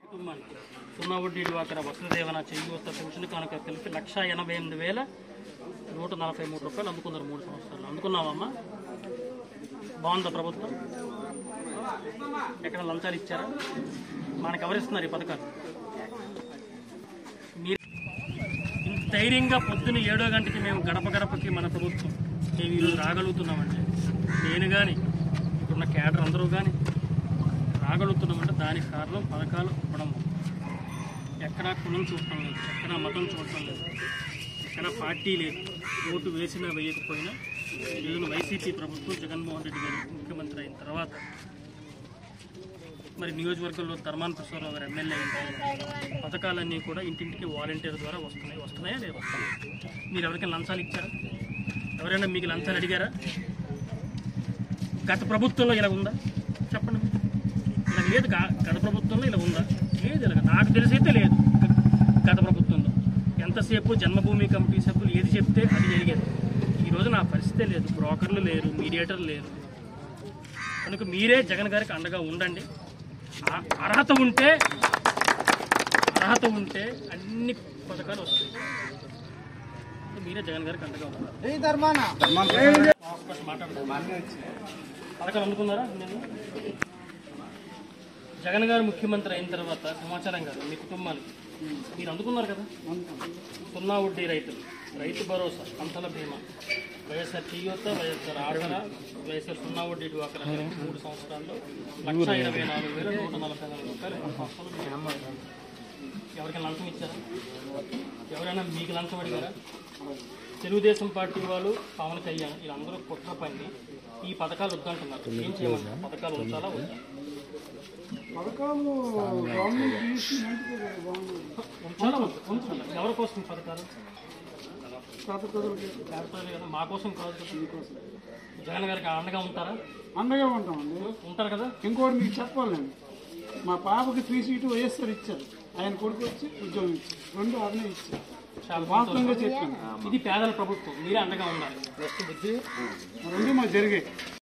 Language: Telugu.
కుటుంబానికి సున్నా వడ్డీ డ్వాక్రా వసతిదేవన చేయూత పెన్షన్ కనుక కలిపి లక్ష ఎనభై ఎనిమిది వేల నూట నలభై మూడు రూపాయలు అందుకున్నారు మూడు సంవత్సరాలు అందుకున్నావమ్మా బాగుందా ప్రభుత్వం ఎక్కడ లంచాలు ఇచ్చారా మనకు ఎవరిస్తున్నారు ఈ పథకాలు మీరు ఇంత ధైర్యంగా పొద్దున్న ఏడో గంటకి మేము గడప గడపకి మన ప్రభుత్వం మేము ఈరోజు రాగలుగుతున్నామంటే నేను కానీ ఇప్పుడున్న కేడర్ అందరూ కానీ రాగలుగుతున్నామంటే దానికి కారణం పథకాలు ఇవ్వడం ఎక్కడా కులం చూడటం లేదు ఎక్కడా మతం చూడటం లేదు ఎక్కడ పార్టీ లేదు ఓటు వేసినా వేయకపోయినా ఈరోజున వైసీపీ ప్రభుత్వం జగన్మోహన్ రెడ్డి గారు ముఖ్యమంత్రి అయిన తర్వాత మరి నియోజకవర్గంలో ధర్మాన ప్రసాదరావు గారు ఎమ్మెల్యే అయిన పథకాలన్నీ కూడా ఇంటింటికి వాలంటీర్ ద్వారా వస్తున్నాయి వస్తున్నాయా లేదా వస్తున్నాయి మీరు ఎవరికైనా లంచాలు ఇచ్చారా ఎవరైనా మీకు లంచాలు అడిగారా గత ప్రభుత్వంలో ఇలా ఉందా చెప్పండి ఇలా లేదు గా- గత ప్రభుత్వంలో ఇలా ఉందా లేదు ఇలా నాకు తెలిసైతే లేదు గ- గత ప్రభుత్వంలో ఎంతసేపు జన్మభూమి కమిటీ సభ్యులు ఏది చెప్తే అది జరిగేది ఈ రోజు నా పరిస్థితే లేదు బ్రోకర్లు లేరు మీడియేటర్లు లేరు కనుక మీరే జగన్ గారికి అండగా ఉండండి ఆ- అర్హత ఉంటే అర్హత ఉంటే అన్ని పథకాలు వస్తాయి మీరే జగన్ గారికి అండగా ఉండాలి మాట్లాడతారు పథకాలు అందుకున్నారా నేను జగన్ గారు ముఖ్యమంత్రి అయిన తర్వాత సమాచారం గారు మీ కుటుంబానికి మీరు అందుకున్నారు కదా సున్నా వడ్డీ రైతులు రైతు భరోసా పంటల బీమా వైఎస్ఆర్ చేయూత వైఎస్ఆర్ ఆడవర వైఎస్ఆర్ సున్నా వడ్డీ డ్వాక్రా మూడు సంవత్సరాల్లో లక్ష ఇరవై నాలుగు వేల నూట నలభై నాలుగు రూపాయలు మూడు సంవత్సరాలు మీరు ఎవరికైనా లంచం ఇచ్చారా ఎవరైనా మీకు లంచం అడిగారా తెలుగుదేశం పార్టీ వాళ్ళు పవన్ కళ్యాణ్ వీళ్ళందరూ కుట్ర పని ఈ పథకాలు వద్దంటున్నారు ఏం చేయమంటారు పథకాలు ఉంచాలా వద్దా పథకాలు గవర్నమెంట్ తీసుకుంటే బాగుంది ఉంచాలా వద్దా ఉంచాలా ఎవరి కోసం ఈ పథకాలు పాత ప్రజలకి లేకపోతే కదా మా కోసం కాదు కదా జగన్ గారికి అండగా ఉంటారా అండగా ఉంటామండి ఉంటారు కదా ఇంకోటి మీకు చెప్పాలి నేను మా పాపకి త్రీ సీటు వైఎస్ఆర్ ఇచ్చారు ఆయన కొడుకు వచ్చి ఉద్యోగం ఇచ్చారు రెండు అదనే ఇచ్చారు చాలా వాస్తవంగా చెప్పాను ఇది పేదల ప్రభుత్వం మీరే అండగా ఉండాలి రెండు మాకు జరిగాయి